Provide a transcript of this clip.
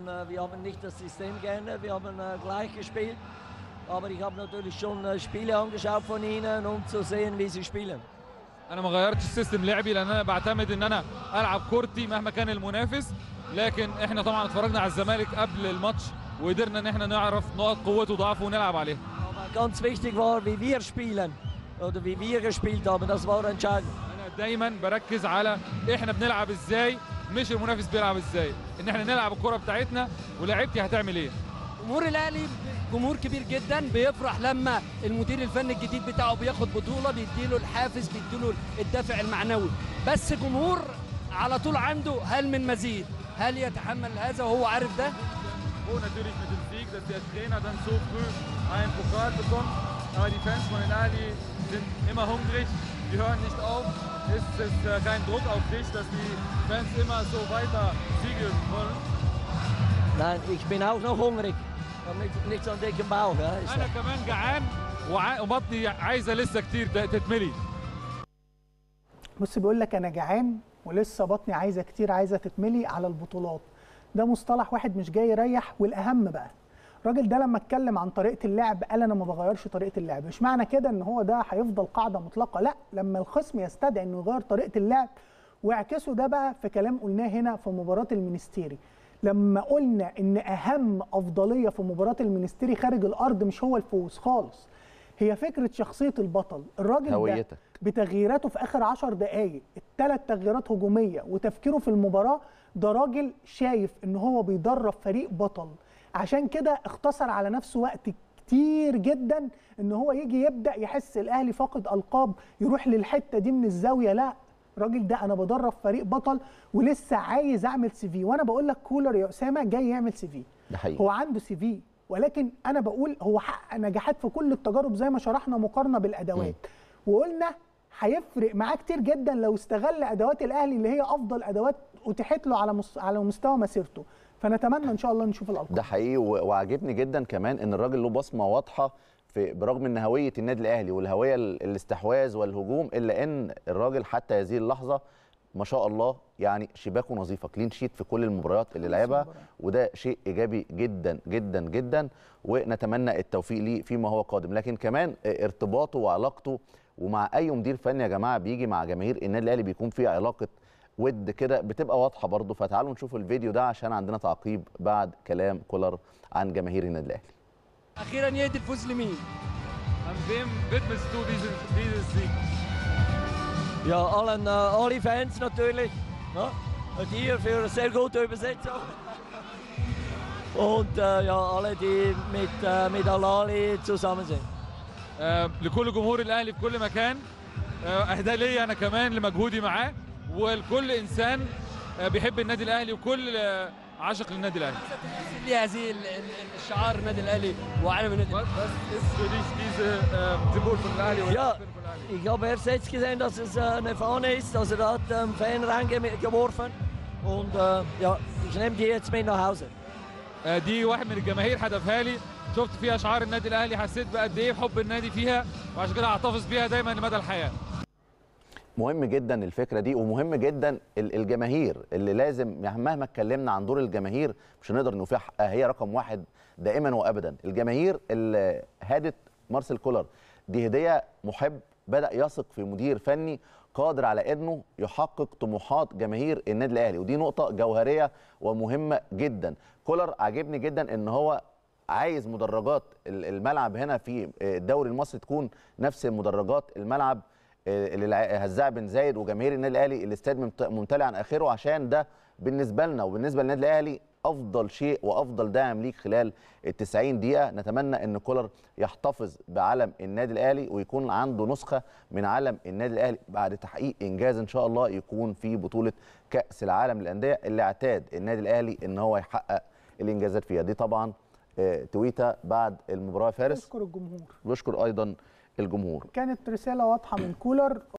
Wir haben nicht das System geändert, wir haben äh, gleich gespielt. Aber ich habe natürlich schon äh, Spiele angeschaut von ihnen, um zu sehen, wie sie spielen. انا ما غيرتش السيستم لعبي لان انا بعتمد ان انا العب كورتي مهما كان المنافس لكن احنا طبعا اتفرجنا على الزمالك قبل الماتش وقدرنا ان احنا نعرف نقط قوته وضعفه ونلعب عليها Aber ganz wichtig war, wie wir spielen oder wie wir gespielt haben, das war entscheidend. انا دايما بركز على احنا بنلعب ازاي مش المنافس بيلعب ازاي ان احنا نلعب الكره بتاعتنا ولاعيبتي هتعمل ايه جمهور الاهلي جمهور كبير جدا بيفرح لما المدير الفني الجديد بتاعه بياخد بطوله بيديله الحافز بيديله الدافع المعنوي بس جمهور على طول عنده هل من مزيد هل يتحمل هذا وهو عارف ده froh natürlich mit dem Sieg, dass der Trainer dann so früh einen Pokal bekommt. Aber die Fans von den Ali sind immer hungrig, die hören nicht auf. Es ist äh, kein Druck auf dich, dass die Fans immer so weiter siegeln wollen. Nein, ich bin auch noch hungrig. Ich habe nicht, nicht so einen dicken Bauch. Ja. Ist أنا كمان جعان وع- وبطني عايزة لسه كتير ت- تتملي. بص بيقول لك انا جعان ولسه بطني عايزه كتير عايزه تتملي على البطولات ده مصطلح واحد مش جاي يريح والاهم بقى الراجل ده لما اتكلم عن طريقه اللعب قال انا ما بغيرش طريقه اللعب مش معنى كده ان هو ده هيفضل قاعده مطلقه لا لما الخصم يستدعي انه يغير طريقه اللعب واعكسوا ده بقى في كلام قلناه هنا في مباراه المينستيري لما قلنا ان اهم افضليه في مباراه المينستيري خارج الارض مش هو الفوز خالص هي فكره شخصيه البطل الراجل ده هويتك. بتغييراته في اخر عشر دقائق الثلاث تغييرات هجوميه وتفكيره في المباراه ده راجل شايف ان هو بيدرب فريق بطل عشان كده اختصر على نفسه وقت كتير جدا ان هو يجي يبدا يحس الاهلي فاقد القاب يروح للحته دي من الزاويه لا الراجل ده انا بدرب فريق بطل ولسه عايز اعمل سي في وانا بقول لك كولر يا اسامه جاي يعمل سي في ده حقيقي. هو عنده سي في ولكن انا بقول هو حقق نجاحات في كل التجارب زي ما شرحنا مقارنه بالادوات وقلنا هيفرق معاه كتير جدا لو استغل ادوات الاهلي اللي هي افضل ادوات اتيحت له على مس... على مستوى مسيرته فنتمنى ان شاء الله نشوف الالقاب ده حقيقي و- وعاجبني جدا كمان ان الراجل له بصمه واضحه في برغم ان هويه النادي الاهلي والهويه ال- الاستحواذ والهجوم الا ان الراجل حتى هذه اللحظه ما شاء الله يعني شباكه نظيفه كلين شيت في كل المباريات اللي لعبها وده شيء ايجابي جدا جدا جدا ونتمنى التوفيق ليه فيما هو قادم لكن كمان ارتباطه وعلاقته ومع اي مدير فني يا جماعه بيجي مع جماهير النادي الاهلي بيكون في علاقه ود كده بتبقى واضحه برضه فتعالوا نشوف الفيديو ده عشان عندنا تعقيب بعد كلام كولر عن جماهير النادي الاهلي اخيرا يهدي الفوز لمين An wem widmest du diesen, dieses Sieg? Ja, allen äh, alle Fans natürlich. Ja? Und dir für eine sehr gute Übersetzung. Und äh, ja, alle, die mit, äh, mit Al-Ali zusammen sind. آه، لكل جمهور الاهلي في كل مكان آه، اهداء ليا انا كمان لمجهودي معاه ولكل انسان آه، بيحب النادي الاهلي وكل آه، عاشق للنادي الاهلي ليه هذه ال- ال- الشعار النادي الاهلي وعلم النادي Was, was ist für dich diese äh, Symbol von Al-Ahli oder Ja, das Symbol von Al-Ahli? ich habe erst jetzt gesehen, dass es äh, eine Fahne ist. Also da hat ein Fan reingeworfen. Und äh, ja, ich nehme die jetzt mit nach Hause. آه، دي واحد من الجماهير حدفها لي شفت فيها شعار النادي الاهلي حسيت بقد ايه حب النادي فيها وعشان كده هحتفظ بيها دايما لمدى الحياه مهم جدا الفكره دي ومهم جدا ال- الجماهير اللي لازم يعني مهما اتكلمنا عن دور الجماهير مش هنقدر نوفيها حقها هي رقم واحد دائما وابدا الجماهير اللي هادت مارسيل كولر دي هديه محب بدا يثق في مدير فني قادر على انه يحقق طموحات جماهير النادي الاهلي ودي نقطه جوهريه ومهمه جدا كولر عاجبني جدا ان هو عايز مدرجات ال- الملعب هنا في الدوري المصري تكون نفس مدرجات الملعب اللي الع- هزاع بن زايد وجماهير النادي الاهلي الاستاد ممت- ممتلئ عن اخره عشان ده بالنسبه لنا وبالنسبه للنادي الاهلي افضل شيء وافضل داعم ليك خلال ال 90 دقيقه نتمنى ان كولر يحتفظ بعلم النادي الاهلي ويكون عنده نسخه من علم النادي الاهلي بعد تحقيق انجاز ان شاء الله يكون في بطوله كاس العالم للانديه اللي اعتاد النادي الاهلي ان هو يحقق الانجازات فيها دي طبعا آه، تويته بعد المباراه فارس اشكر الجمهور بشكر ايضا الجمهور كانت رساله واضحه من كولر